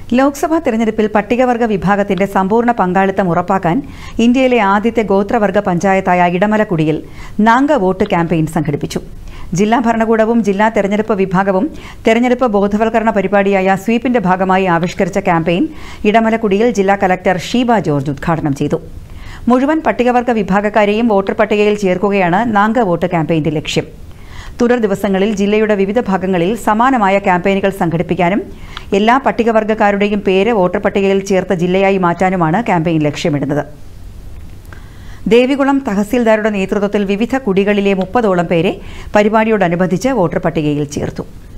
ലോക്സഭാ തെരഞ്ഞെടുപ്പിൽ പട്ടികവർഗ വിഭാഗത്തിന്റെ സമ്പൂർണ്ണ പങ്കാളിത്തം ഉറപ്പാക്കാൻ ഇന്ത്യയിലെ ആദ്യത്തെ ഗോത്രവർഗ പഞ്ചായത്തായ ഇടമലക്കുടിയിൽ നാങ്ക വോട്ട് ക്യാമ്പയിൻ സംഘടിപ്പിച്ചു ജില്ലാ ഭരണകൂടവും ജില്ലാ തെരഞ്ഞെടുപ്പ് വിഭാഗവും തെരഞ്ഞെടുപ്പ് ബോധവൽക്കരണ പരിപാടിയായ സ്വീപിന്റെ ഭാഗമായി ആവിഷ്കരിച്ച ക്യാമ്പയിൻ ഇടമലക്കുടിയിൽ ജില്ലാ കലക്ടർ ഷീബ ജോർജ് ഉദ്ഘാടനം ചെയ്തു മുഴുവൻ പട്ടികവർഗ വിഭാഗക്കാരെയും വോട്ടർ പട്ടികയിൽ ചേർക്കുകയാണ് നാങ്ക വോട്ട് ക്യാമ്പയിന്റെ ലക്ഷ്യം തുടർ ദിവസങ്ങളിൽ ജില്ലയുടെ വിവിധ ഭാഗങ്ങളിൽ സമാനമായ ക്യാമ്പയിനുകൾ സംഘടിപ്പിക്കാനും എല്ലാ പട്ടികവർഗക്കാരുടെയും പേര് വോട്ടർ പട്ടികയിൽ ചേർത്ത ജില്ലയായി മാറ്റാനുമാണ് ക്യാമ്പയിൻ ലക്ഷ്യമിടുന്നത് ദേവികുളം തഹസീൽദാരുടെ നേതൃത്വത്തിൽ വിവിധ കുടികളിലെ മുപ്പതോളം പേരെ പരിപാടിയോടനുബന്ധിച്ച് വോട്ടർ പട്ടികയിൽ ചേർത്തു